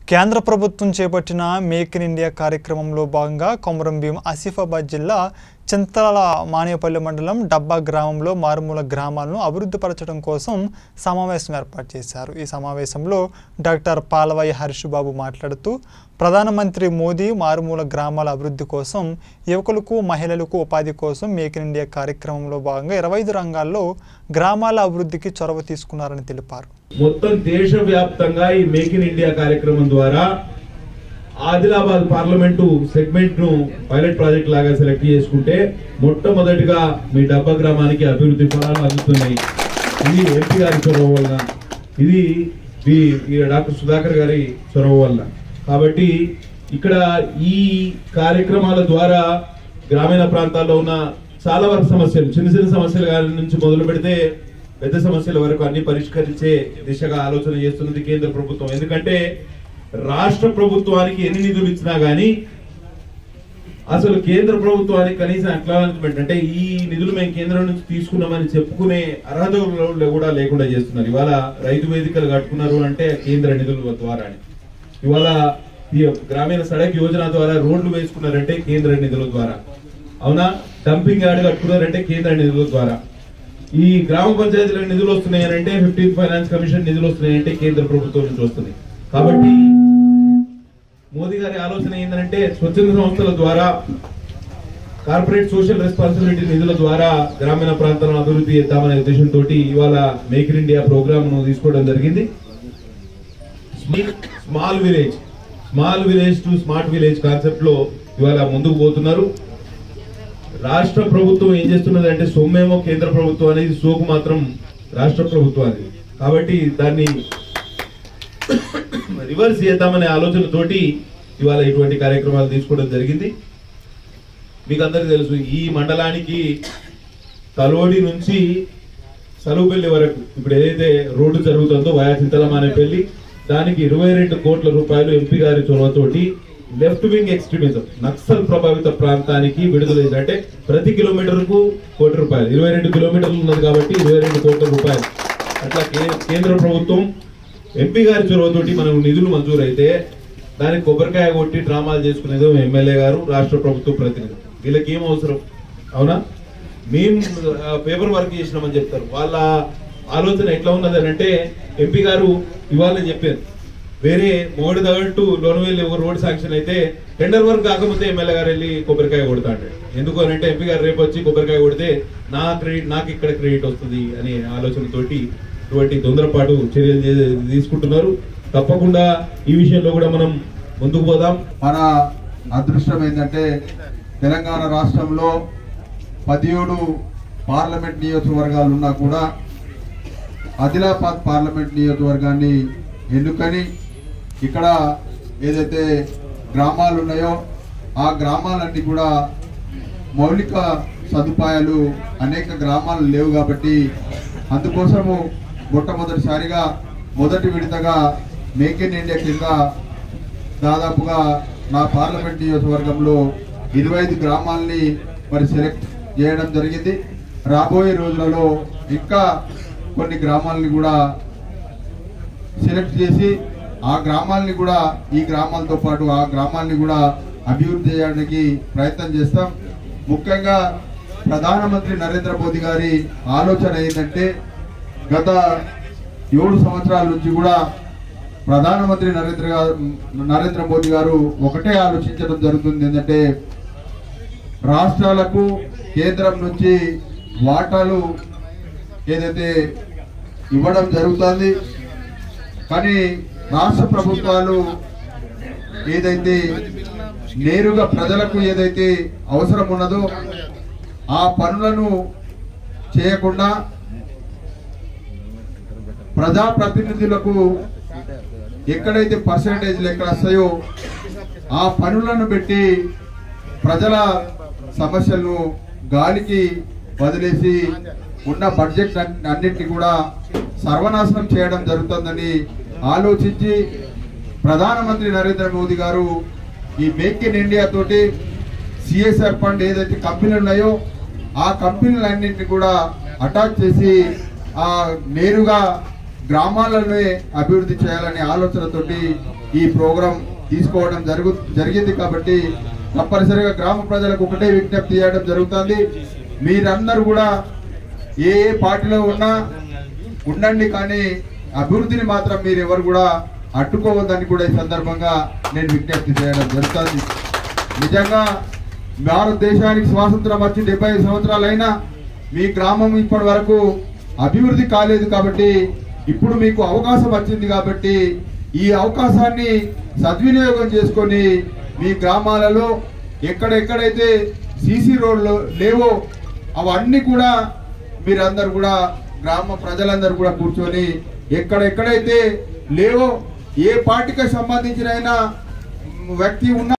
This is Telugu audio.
కేంద్ర ప్రభుత్వం చేపట్టిన మేక్ ఇన్ ఇండియా కార్యక్రమంలో భాగంగా కొమరం భీం ఆసిఫాబాద్ జిల్లా చింతల మానేపల్లి మండలం డబ్బా గ్రామంలో మారుమూల గ్రామాలను అభివృద్ధిపరచడం కోసం సమావేశం ఏర్పాటు చేశారు ఈ సమావేశంలో డాక్టర్ పాలవయ్య హరీష్ బాబు మాట్లాడుతూ ప్రధానమంత్రి మోదీ మారుమూల గ్రామాల అభివృద్ధి కోసం యువకులకు మహిళలకు ఉపాధి కోసం మేక్ ఇన్ ఇండియా కార్యక్రమంలో భాగంగా ఇరవై ఐదు రంగాల్లో గ్రామాల అభివృద్ధికి చొరవ తీసుకున్నారని తెలిపారు మొత్తం దేశవ్యాప్తంగా ఈ మేక్ ఇన్ ఇండియా కార్యక్రమం ద్వారా ఆదిలాబాద్ పార్లమెంటు సెగ్మెంట్ ను పైలట్ ప్రాజెక్ట్ లాగా సెలెక్ట్ చేసుకుంటే మొట్టమొదటిగా మీ డబ్బా గ్రామానికి అభివృద్ధి ఫలాలు అందుతున్నాయి ఇది ఎంపీ గారి చొరవ వల్ల ఇది ఈ ఈ డాక్టర్ సుధాకర్ గారి చొరవ వల్ల కాబట్టి ఇక్కడ ఈ కార్యక్రమాల ద్వారా గ్రామీణ ప్రాంతాల్లో ఉన్న చాలా వరకు సమస్యలు చిన్న చిన్న సమస్యల గారి నుంచి మొదలు పెడితే పెద్ద సమస్యల వరకు అన్ని పరిష్కరించే దిశగా ఆలోచన చేస్తున్నది కేంద్ర ప్రభుత్వం ఎందుకంటే రాష్ట్ర ప్రభుత్వానికి ఎన్ని నిధులు ఇచ్చినా గానీ అసలు కేంద్ర ప్రభుత్వానికి కనీసం అక్నాలజ్మెంట్ అంటే ఈ నిధులు మేము కేంద్రం నుంచి తీసుకున్నామని చెప్పుకునే అర్హత కూడా లేకుండా చేస్తున్నారు ఇవాళ రైతు వేదికలు కట్టుకున్నారు అంటే కేంద్ర నిధుల ద్వారా ఇవాళ ఈ గ్రామీణ సడక్ యోజన ద్వారా రోడ్లు వేసుకున్నారంటే కేంద్ర నిధుల ద్వారా అవునా డంపింగ్ యార్డ్ కట్టుకున్నారంటే కేంద్ర నిధుల ద్వారా ఈ గ్రామ పంచాయతీలకు నిధులు వస్తున్నాయనంటే ఫిఫ్టీన్త్ ఫైనాన్స్ కమిషన్ నిధులు వస్తున్నాయంటే కేంద్ర ప్రభుత్వం నుంచి వస్తున్నాయి కాబట్టి మోదీ గారి ఆలోచన ఏంటంటే స్వచ్ఛంద సంస్థల ద్వారా కార్పొరేట్ సోషల్ రెస్పాన్సిబిలిటీ నిధుల ద్వారా గ్రామీణ ప్రాంతాలను అభివృద్ధి చేద్దామనే ఉద్దేశంతో ఇవాళ మేక్ ఇన్ ఇండియా ప్రోగ్రామ్ ను తీసుకోవడం జరిగింది small village small village to smart village concept లో ఇవాళ ముందుకు పోతున్నారు రాష్ట్ర ప్రభుత్వం ఏం చేస్తున్నది అంటే సొమ్మేమో కేంద్ర ప్రభుత్వం అనేది సోకు మాత్రం రాష్ట్ర ప్రభుత్వానికి కాబట్టి దాన్ని రివర్స్ చేద్దామనే ఆలోచనతోటి ఇవాళ ఇటువంటి కార్యక్రమాలు తీసుకోవడం జరిగింది మీకు అందరికీ తెలుసు ఈ మండలానికి తలోడి నుంచి సలువుపల్లి వరకు ఇప్పుడు ఏదైతే రోడ్డు జరుగుతుందో వయా చింతలం అనే పెళ్లి దానికి ఇరవై రెండు కోట్ల రూపాయలు ఎంపీ గారి చొరవతోటి లెఫ్ట్ వింగ్ ఎక్స్ట్రీమిజం నక్సల్ ప్రభావిత ప్రాంతానికి విడుదల చేశారు. అంటే ప్రతి కిలోమీటర్ కు కోటి రూపాయలు ఇరవై రెండు కిలోమీటర్లు ఉన్నది కాబట్టి ఇరవై రెండు కోట్ల రూపాయలు అట్లా కే- కేంద్ర ప్రభుత్వం ఎంపీ గారి చొరవతోటి మనకు నిధులు మంజూరు అయితే దానికి కొబ్బరికాయ కొట్టి డ్రామాలు చేసుకునేదో ఎమ్మెల్యే గారు రాష్ట్ర ప్రభుత్వ ప్రతినిధి వీళ్ళకి ఏం అవసరం అవునా మేము ఆ, పేపర్ వర్క్ చేసినామని చెప్తారు వాళ్ళ ఆలోచన ఎట్లా ఉన్నది అని అంటే ఎంపీ గారు ఇవాళ చెప్పారు వేరే మోడి తగట్టు లోనవెల్లి ఒక రోడ్ శాంక్షన్ అయితే టెండర్ వర్క్ కాకపోతే ఎమ్మెల్యే గారు వెళ్ళి కొబ్బరికాయ కొడతా అంటాడు ఎందుకు అని అంటే ఎంపీ గారు రేపు వచ్చి కొబ్బరికాయ కొడితే నా క్రెడిట్ నాకు ఇక్కడ క్రెడిట్ వస్తుంది అనే ఆలోచనతోటి ఇటువంటి తొందరపాటు చర్యలు చే- తీసుకుంటున్నారు తప్పకుండా ఈ విషయంలో కూడా మనం ముందుకు పోదాం మన అదృష్టం ఏంటంటే తెలంగాణ రాష్ట్రంలో పదిహేడు పార్లమెంట్ నియోజకవర్గాలు ఉన్నా కూడా ఆదిలాబాద్ పార్లమెంట్ నియోజకవర్గాన్ని ఎన్నుకొని ఇక్కడ ఏదైతే గ్రామాలు ఉన్నాయో ఆ గ్రామాలన్నీ కూడా మౌలిక సదుపాయాలు అనేక గ్రామాలు లేవు కాబట్టి అందుకోసము మొట్టమొదటిసారిగా మొదటి విడతగా మేక్ ఇన్ ఇండియా కింద దాదాపుగా నా పార్లమెంట్ నియోజకవర్గంలో ఇరవై ఐదు గ్రామాలని మరి సెలెక్ట్ చేయడం జరిగింది రాబోయే రోజులలో ఇంకా కొన్ని గ్రామాలని కూడా సెలెక్ట్ చేసి ఆ గ్రామాలని కూడా ఈ గ్రామాలతో పాటు ఆ గ్రామాలని కూడా అభివృద్ధి చేయడానికి ప్రయత్నం చేస్తాం ముఖ్యంగా ప్రధానమంత్రి నరేంద్ర మోదీ గారి ఆలోచన ఏంటంటే గత ఏడు సంవత్సరాల నుంచి కూడా ప్రధానమంత్రి నరేంద్ర గారు నరేంద్ర మోదీ గారు ఒకటే ఆలోచించడం జరుగుతుంది ఏంటంటే రాష్ట్రాలకు కేంద్రం నుంచి వాటాలు ఏదైతే ఇవ్వడం జరుగుతుంది కానీ రాష్ట్ర ప్రభుత్వాలు ఏదైతే నేరుగా ప్రజలకు ఏదైతే అవసరం ఉన్నదో ఆ పనులను చేయకుండా ప్రజాప్రతినిధులకు ఎక్కడైతే పర్సంటేజ్లు ఎక్కడ వస్తాయో ఆ పనులను పెట్టి ప్రజల సమస్యలను గాలికి వదిలేసి ఉన్న బడ్జెట్ అన్- అన్నింటినీ కూడా సర్వనాశనం చేయడం జరుగుతుందని ఆలోచించి ప్రధానమంత్రి నరేంద్ర మోదీ గారు ఈ మేక్ ఇన్ ఇండియా తోటి సిఎస్ఆర్ ఫండ్ ఏదైతే కంపెనీలు ఉన్నాయో ఆ కంపెనీలన్నింటినీ కూడా అటాచ్ చేసి ఆ నేరుగా గ్రామాలనే అభివృద్ధి చేయాలనే ఆలోచనతోటి ఈ ప్రోగ్రాం తీసుకోవడం జరుగు జరిగింది కాబట్టి తప్పనిసరిగా గ్రామ ప్రజలకు ఒకటే విజ్ఞప్తి చేయడం జరుగుతుంది మీరందరూ కూడా ఏ ఏ పార్టీలో ఉన్నా ఉండండి కానీ అభివృద్ధిని మాత్రం మీరు ఎవరు కూడా అడ్డుకోవద్దని కూడా ఈ సందర్భంగా నేను విజ్ఞప్తి చేయడం జరుగుతుంది నిజంగా భారతదేశానికి స్వాతంత్రం వచ్చి డెబ్బై ఐదు సంవత్సరాలైనా మీ గ్రామం ఇప్పటి వరకు అభివృద్ధి కాలేదు కాబట్టి ఇప్పుడు మీకు అవకాశం వచ్చింది కాబట్టి ఈ అవకాశాన్ని సద్వినియోగం చేసుకొని మీ గ్రామాలలో ఎక్కడెక్కడైతే సీసీ రోడ్లు లేవో అవన్నీ కూడా మీరందరూ కూడా గ్రామ ప్రజలందరూ కూడా కూర్చొని ఎక్కడెక్కడైతే లేవో ఏ పార్టీకి సంబంధించిన అయినా వ్యక్తి ఉన్నా